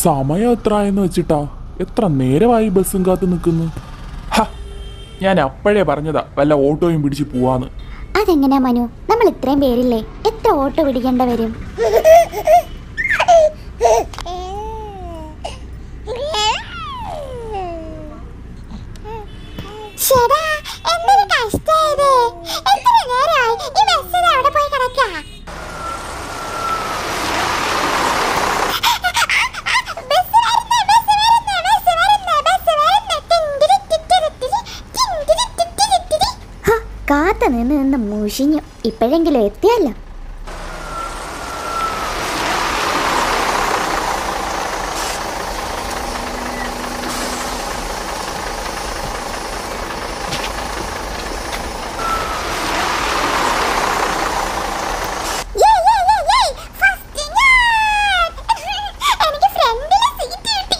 സമയം എത്ര ആയെന്ന് വെച്ചിട്ടാ എത്ര നേരമായി ബസ്സും കാത്ത് നിൽക്കുന്നു ഹ ഞാൻ അപ്പോഴേ പറഞ്ഞതാ വല്ല ഓട്ടോയും പിടിച്ച് പോവാന്ന് അതെങ്ങനെയാ മനു നമ്മൾ ഇത്രയും പേരില്ലേ എത്ര ഓട്ടോ പിടിക്കേണ്ട വരും ശ്ശെടാ, എന്തൊരു കഷ്ടായത്. എത്ര നേരായി ഈ ബസ് ദേ അവിടെ പോയി കിടക്കാ. ബസ് വരുന്നു, ബസ് വരുന്നു, ബസ് വരുന്നു, ബസ് വരുന്നു. ടിങ്കിരി ടിറ്റിരി ടിരി, ടിങ്കിരി ടിറ്റിരി ടിരി. ഹ, കാത്ത് നിന്ന് നിന്ന് മുഷിഞ്ഞു ഇപ്പോഴെങ്കിലും എത്തിയല്ലോ യേയ്, യേയ്, യേയ്, യേയ്, first ഞാൻ. എനിക്ക് ഫ്രണ്ടിലെ സീറ്റ് കിട്ടി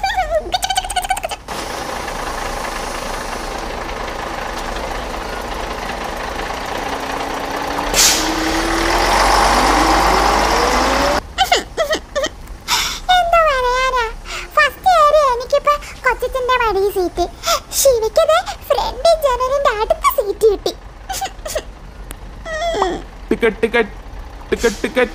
എന്താ പറയാനാ ഫസ്റ്റ് കയറി എനിക്കിപ്പോ കൊച്ചത്തിന്റെ മടി സീറ്റ് ശിവയ്ക്കത് ഫ്രണ്ട് ജനലിന്റെ അടുത്ത സീറ്റ് കിട്ടി ടിക്കറ്റ് ടിക്കറ്റ് ടിക്കറ്റ് ടിക്കറ്റ്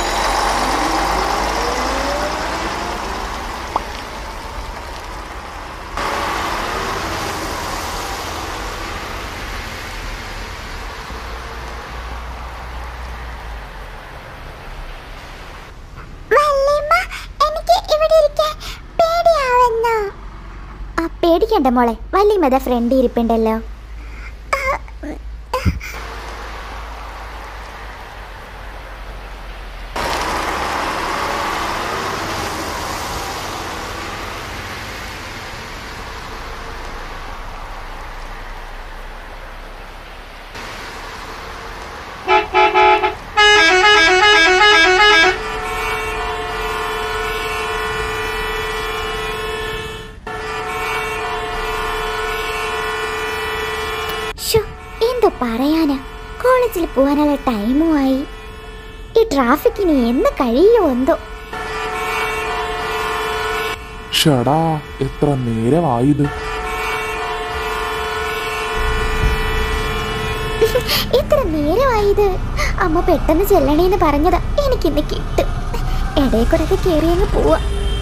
വല്യമ്മ എനിക്ക് ഇവിടെ ഇരിക്കാൻ പേടിയാവുന്നു ആ പേടിക്കണ്ട മോളെ വല്യമ്മത ഫ്രണ്ട് ഇരിപ്പുണ്ടല്ലോ ഷോ എന്തോ പറയാനാ കോളേജിൽ പോകാനുള്ള ടൈമും ആയി ഈ ട്രാഫിക് ഇനി എന്ന് കഴിയുമോ എന്തോ ഷടാ എത്ര നേരമായത് എത്ര നേരമായത് അമ്മ പെട്ടെന്ന് ചെല്ലണേന്ന് പറഞ്ഞതാ എനിക്കിന്ന് കിട്ടും ഇടയിൽ കൂടെ ഒക്കെ കയറി അങ്ങ് പോവാ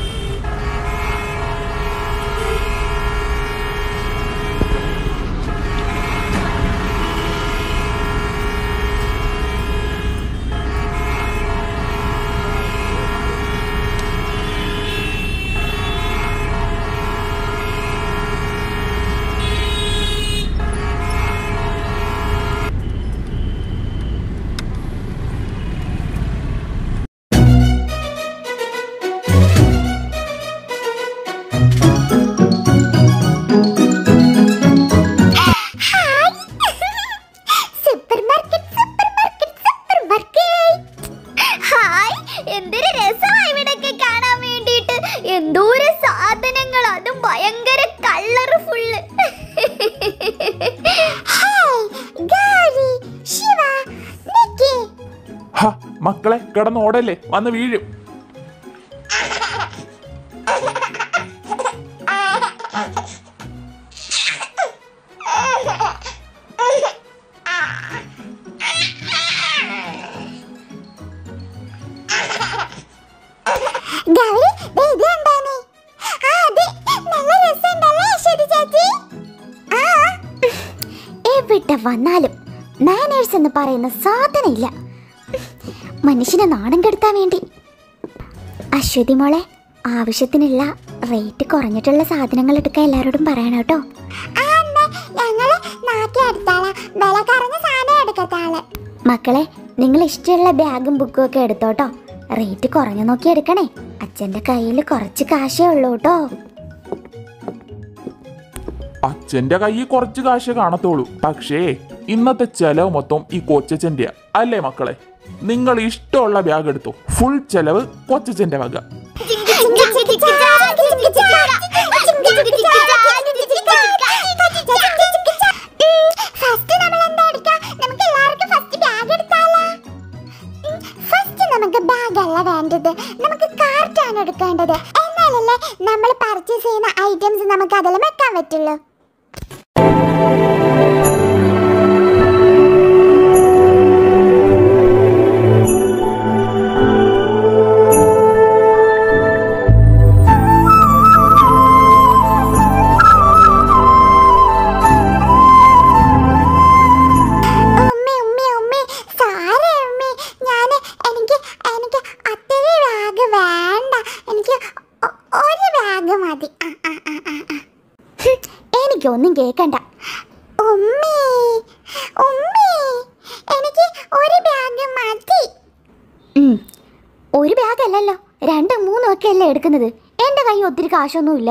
super market super market super market hi എന്തൊരു രസമായി ഇവിടൊക്കെ കാണാൻ വേണ്ടിയിട്ട് എന്തോരം സാധനങ്ങൾ അതും ഭയങ്കര കളർഫുള്ള് ഹായ് ഗൗരി ശിവ നിക്കി ഹ മക്കളെ കിടന്ന് ഓടല്ലേ വന്ന് വീഴും ഗൗരി ദേ ഇത് കണ്ടാനേ ആ അതെ നല്ല രസമുണ്ടല്ലേ അശ്വതി ചേച്ചി ആ എവിടെ വന്നാലും മാനേഴ്സ് എന്ന് പറയുന്ന സാധനം ഇല്ല മനുഷ്യനെ നാണം കെടുത്താൻ വേണ്ടി അശ്വതി മോളെ ആവശ്യത്തിനുള്ള റേറ്റ് കുറഞ്ഞിട്ടുള്ള സാധനങ്ങൾ എടുക്കാൻ എല്ലാവരോടും പറയണം കേട്ടോ ആ അമ്മ ഞങ്ങള് നാക്കി എടുത്താളാ വില കുറഞ്ഞ സാധനം എടുക്കത്താള് മക്കളെ നിങ്ങൾ ഇഷ്ടമുള്ള ബാഗും ബുക്കും ഒക്കെ എടുത്തോട്ടോ റേറ്റ് കുറഞ്ഞു നോക്കി എടുക്കണേ അച്ഛൻ്റെ കയ്യിൽ കുറച്ച് കാശേ ഉള്ളൂ കേട്ടോ അച്ഛന്റെ കയ്യിൽ കുറച്ച് കാശ് കാണത്തുള്ളൂ പക്ഷേ ഇന്നത്തെ ചെലവ് മൊത്തം ഈ കൊച്ചച്ഛൻ്റെയാ അല്ലേ മക്കളെ നിങ്ങൾ ഇഷ്ടമുള്ള ബാഗ് എടുത്തോ ഫുൾ ചെലവ് കൊച്ചച്ഛന്റെ വക ഫസ്റ്റ് നമ്മൾ എന്താ എടുക്കാ നമുക്ക് എല്ലാവർക്കും ഫസ്റ്റ് ബാഗ് എടുത്താലോ ഫസ്റ്റ് നമുക്ക് ബാഗ് അല്ല വേണ്ടത് നമുക്ക് കാർട്ടാണ് എടുക്കേണ്ടത് എന്നാലല്ലേ നമ്മൾ പർച്ചേസ് ചെയ്യുന്ന ഐറ്റംസ് നമുക്ക് അതിൽ വെക്കാൻ പറ്റുള്ളൂ ഉമ്മി ഉമ്മി ഉമ്മി സാരേ ഉമ്മി ഞാൻ എനിക്ക് എനിക്ക് ഒത്തിരി ബാഗ് വേണ്ട എനിക്ക് ഒ- ഒരു ബാഗ് മതി ആ, ആ, ആ, ആ, ആ. ഹും, എനിക്കൊന്നും കേക്കണ്ട ഉമ്മി ഉമ്മി എനിക്ക് ഒരു ബാഗ് മതി ഉം, ഒരു ബാഗ് അല്ലല്ലോ രണ്ടും മൂന്നും ഒക്കെ അല്ലേ എടുക്കുന്നത് എൻ്റെ കയ്യിൽ ഒത്തിരി കാശൊന്നുമില്ല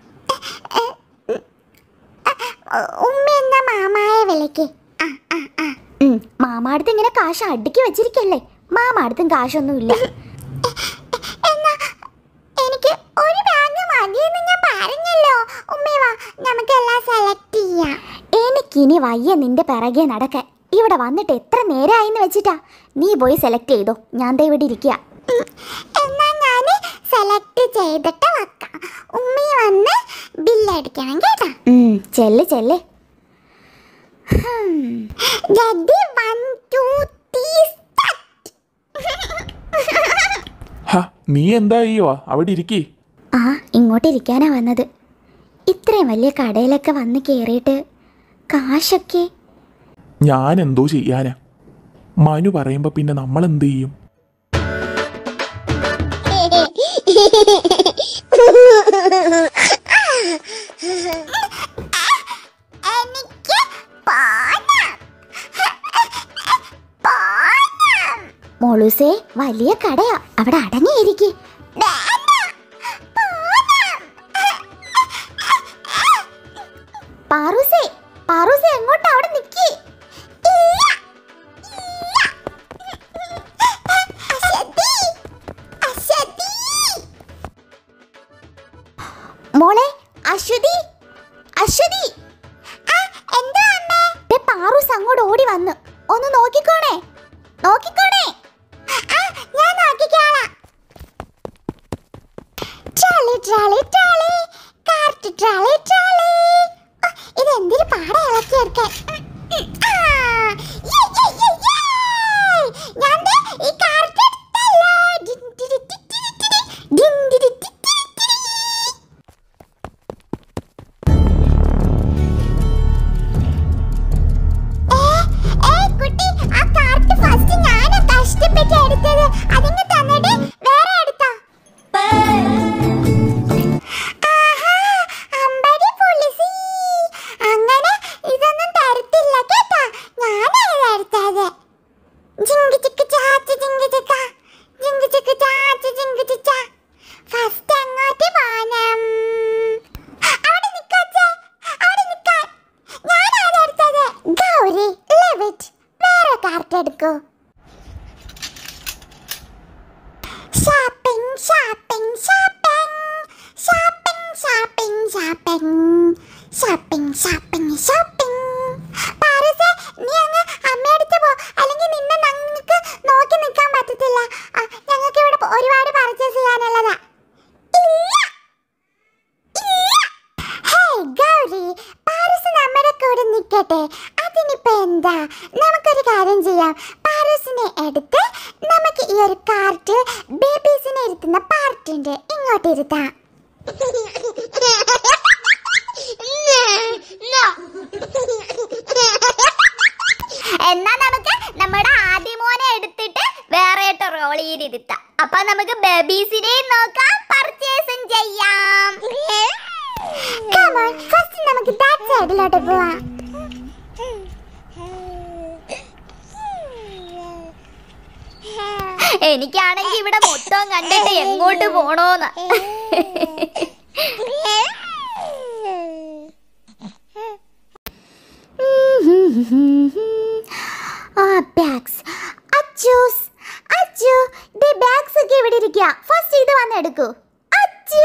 ഉ- ഉമ്മി എന്ന മാമായ വിലക്ക് ആ ആ ആ ഉം, മാമാടുത്ത് ഇങ്ങനെ കാശ് അടുക്കി വെച്ചിരിക്കല്ലേ മാമാടുത്തും കാശൊന്നുമില്ല എന്നാ എനിക്ക് ഒരു ബാഗ് മതിയെന്ന് ഞാൻ പറഞ്ഞല്ലോ ഉമ്മി വാ നമുക്ക് എല്ലാം സെലക്ട് ചെയ്യാം എനിക്കിനി വയ്യ നിന്റെ പിറകെ നടക്കാൻ ഇവിടെ വന്നിട്ട് എത്ര നേരമായിന്ന് വെച്ചിട്ടാ നീ പോയി സെലക്ട് ചെയ്തോ ഞാൻ ദേ ഇവിടെ ഇരിക്കുക ഉം. എന്നാ ഞാൻ സെലക്ട് ചെയ്തിട്ട് വെക്കാം ഉമ്മി വന്ന് ബില്ലടിക്കണം കേട്ടോ ഉം, ചെല്ല് ചെല്ല് ഹും. Ready one two three start ഹ നീ എന്താ ചെയ്യുവാ അവിടെ ഇരിക്കേ ആ ഇങ്ങോട്ട് ഇരിക്കാനാ വന്നത് ഇത്രയും വലിയ കടയിലൊക്കെ വന്ന് കയറിയിട്ട് കാശൊക്കെ ഞാൻ എന്തോ ചെയ്യാനാ മനു പറയുമ്പോ പിന്നെ നമ്മൾ എന്ത് ചെയ്യും എനിക്ക് പോണം പോണം മോളൂസേ വലിയ കടയാ അവിടെ അടങ്ങിയിരിക്കെ വേണ്ട പോണം പാറൂസേ പാറൂസേ എങ്ങോട്ടാ അവിടെ നിക്കി ഇല്ല ഇല്ല അശ്വതി അശ്വതി മോളെ അശ്വതി അശ്വതി ആ എന്താ അമ്മേ ദേ പാറൂസ് അങ്ങോട്ട് ഓടി വന്നു ഒന്ന് നോക്കിക്കോണേ നോക്കിക്കോണേ ആ ഞാൻ നോക്കിക്കോളാം ട്രാളി ട്രാളി ട്രാളി കാർട്ട് ട്രാളി ട്രാളി ആ, ഇത് എന്തൊരു പാടാ ഇളക്കി എടുക്കാൻ ആ, യേ, യേ, യേ, യേ. ഞാൻ ദേ ഈ കാർട്ട് എടുത്തല്ലോ ഡിൻ, ഡിരി, ടി, ടിരി, ടിരി. ഡിൻ, ഡിരി, ടി, ടിരി, ടിരി. ഏ, ഏ, കുട്ടി, ആ കാർട്ട് first ഞാനാ കഷ്ടപ്പെട്ട് എടുത്തത്. അതിങ്ങ് തന്നിട്ട് വേറെ എടുത്തോ. ആഹാ, അമ്പടി പുളിസി. അങ്ങനെ ഇതൊന്നും തരത്തില്ല കേട്ടോ. ഞാനാണ് എടുത്തത്. ജിങ്ക് ചിക്ക് ചാച്ച് ജിങ്ക് ചിക്ക. ജിങ്ക് ചിക്ക് ചാച്ച് ജിങ്ക് ചിച്ച. First അങ്ങോട്ട് പോണം. അവിടെ നിക്കച്ചേ. അവിടെ നിക്കാൻ. ഞാനാണ് എടുത്തത്. Gauri, leave it. വേറെ കാർട്ട് എടുക്കൂ shopping shopping shopping shopping shopping shopping shopping shopping shopping പാരസേ നീ അങ്ങ് അമ്മയടുത്ത് പോ അല്ലെങ്കിൽ നിന്നെ ഞങ്ങൾക്ക് നോക്കി നിൽക്കാൻ പറ്റത്തില്ല ആ, ഞങ്ങൾക്ക് ഇവിടെ ഒരുപാട് പർച്ചേസ് ചെയ്യാനുള്ളതാ ഇല്ല ഇല്ല ഹേയ് ഗൗരി പാരസ് നമ്മുടെ കൂടെ നിൽക്കട്ടെ അതിനിപ്പോ എന്താ നമുക്കൊരു കാര്യം ചെയ്യാം പാരസിനെ എടുത്ത് നമുക്ക് ഈ ഒരു കാർട്ട് ബേബീസിനെ ഇരുത്തുന്ന പാർട്ട് ഉണ്ട് ഇങ്ങോട്ട് ഇരുത്താം എന്നാ നമുക്ക് നമ്മുടെ ആദ്യമോനെ എടുത്തിട്ട് വേറെ ട്രോളിയിലിരുത്താം അപ്പൊ നമുക്ക് ബേബീസിനെയും നോക്കാം പർച്ചേസും ചെയ്യാം Come on, first നമുക്ക് ബാക്ക് സൈഡിലോട്ട് പോവാം എനിക്കാണെങ്കിൽ ഇവിടെ മൊത്തം കണ്ടിട്ട് എങ്ങോട്ട് പോണോന്ന് ആ ബാഗ്സ് അച്ചൂസ് അച്ചു ദേ ബാഗ്സ് ഒക്കെ ഇവിടെ ഇരിക്കുക ഫസ്റ്റ് ഇത് വന്ന് എടുക്കൂ അച്ചു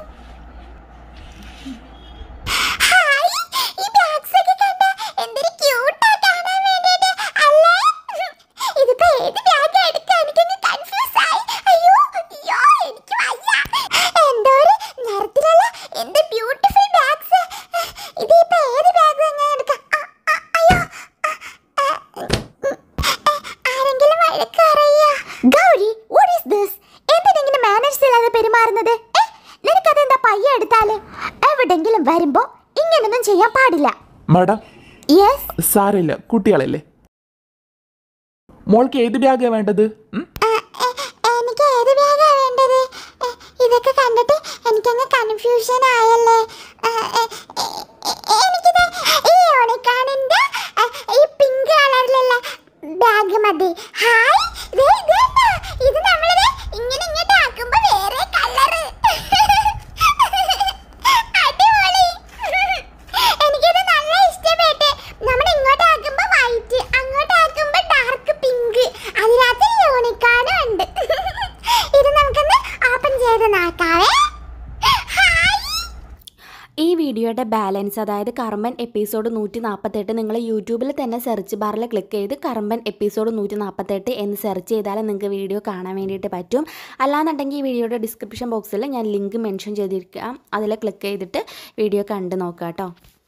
ഹായ് ഈ ബാഗ്സ് ഒക്കെ കണ്ട എന്തൊരു ക്യൂട്ടാ കാണാൻ വേണ്ടിയിട്ട് അല്ലേ ഇതിപ്പോ ഏത് ബാഗ് എടുക്കാൻ എനിക്കൊന്ന് കൺഫ്യൂസ് ആയി അയ്യോ അയ്യോ എനിക്ക് വയ്യ എന്തോ ഒരു എങ്ങോട്ടെങ്കിലും വരുമ്പോ ഇങ്ങനൊന്നും ചെയ്യാൻ പാടില്ല മാഡം യെസ് സാരമില്ല കുട്ടികളല്ലേ മോൾക്ക് ഏത് ബാഗാ വേണ്ടത് ഉം? എനിക്ക് ഏത് ബാഗാ വേണ്ടത് എ, ഇതൊക്കെ കണ്ടിട്ട് എനിക്കങ്ങ് കൺഫ്യൂഷൻ ആയല്ലേ എ, എ, എ, എ, എനിക്കിത് ഈ യൂണിക്കോണിന്റെ എ, ഈ പിങ്ക് കളറിലുള്ള ബാഗ് മതി ഹായ് ദേ ഇത് കണ്ടോ? ഇത് നമ്മളിത് ഇങ്ങനെ ഇങ്ങോട്ട് ആക്കുമ്പോ വേറെ കളറ് അടിപൊളി എനിക്കിത് നല്ല ഇഷ്ടപ്പെട്ട് നമ്മൾ ഇങ്ങോട്ട് ആക്കുമ്പോ വൈറ്റ് അങ്ങോട്ട് ആക്കുമ്പോ ഡാർക്ക് പിങ്ക് അതിനകത്ത് യൂണിക്കോണും ഉണ്ട് ഇത് നമുക്കൊന്ന് ഓപ്പൺ ചെയ്ത് നോക്കാവേ ഹായ് ഈ വീഡിയോയുടെ ബാലൻസ് അതായത് കർമ്മൻ എപ്പിസോഡ് നൂറ്റി നാൽപ്പത്തെട്ട് നിങ്ങൾ യൂട്യൂബിൽ തന്നെ സെർച്ച് ബാറിൽ ക്ലിക്ക് ചെയ്ത് കർമ്മൻ എപ്പിസോഡ് നൂറ്റി നാൽപ്പത്തെട്ട് എന്ന് സെർച്ച് ചെയ്താൽ നിങ്ങൾക്ക് വീഡിയോ കാണാൻ വേണ്ടിയിട്ട് പറ്റും അല്ലാന്നുണ്ടെങ്കിൽ ഈ വീഡിയോയുടെ ഡിസ്ക്രിപ്ഷൻ ബോക്സിൽ ഞാൻ ലിങ്ക് മെൻഷൻ ചെയ്തിരിക്കാം അതിൽ ക്ലിക്ക് ചെയ്തിട്ട് വീഡിയോ കണ്ട് നോക്കാം കേട്ടോ